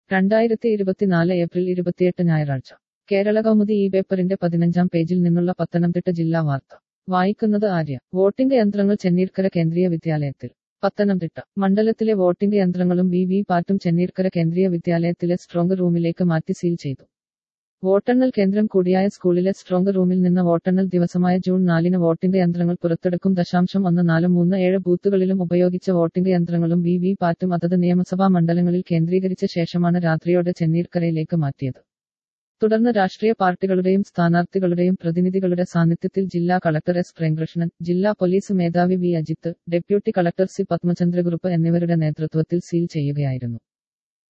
രണ്ടായിരത്തി ഇരുപത്തിനാല് ഏപ്രിൽ ഇരുപത്തിയെട്ട് ഞായറാഴ്ച കേരള കൗമുദി ഈ പേപ്പറിന്റെ പതിനഞ്ചാം പേജിൽ നിന്നുള്ള പത്തനംതിട്ട ജില്ലാ വാർത്ത വായിക്കുന്നത് ആര്യ വോട്ടിംഗ് യന്ത്രങ്ങൾ ചെന്നീർക്കര കേന്ദ്രീയ വിദ്യാലയത്തിൽ പത്തനംതിട്ട മണ്ഡലത്തിലെ വോട്ടിംഗ് യന്ത്രങ്ങളും വി വി പാറ്റും ചെന്നീർക്കര കേന്ദ്രീയ വിദ്യാലയത്തിലെ സ്ട്രോങ് റൂമിലേക്ക് മാറ്റി സീൽ ചെയ്തു വോട്ടെണ്ണൽ കേന്ദ്രം കൂടിയായ സ്കൂളിലെ സ്ട്രോങ് റൂമിൽ നിന്ന് വോട്ടെണ്ണൽ ദിവസമായ ജൂൺ നാലിന് വോട്ടിംഗ് യന്ത്രങ്ങൾ പുറത്തെടുക്കും ദശാംശം ഒന്ന് നാല് മൂന്ന് ഏഴ് ബൂത്തുകളിലും ഉപയോഗിച്ച വോട്ടിംഗ് യന്ത്രങ്ങളും വി വി പാറ്റും അതത് നിയമസഭാ മണ്ഡലങ്ങളിൽ കേന്ദ്രീകരിച്ച ശേഷമാണ് രാത്രിയോടെ ചെന്നീർക്കരയിലേക്ക് മാറ്റിയത് തുടർന്ന് രാഷ്ട്രീയ പാർട്ടികളുടെയും സ്ഥാനാർത്ഥികളുടെയും പ്രതിനിധികളുടെ സാന്നിധ്യത്തിൽ ജില്ലാ കളക്ടർ എസ് പ്രേംകൃഷ്ണൻ ജില്ലാ പോലീസ് മേധാവി V Ajith deputy collector C Padmachandrakurup എന്നിവരുടെ നേതൃത്വത്തിൽ സീൽ ചെയ്യുകയായിരുന്നു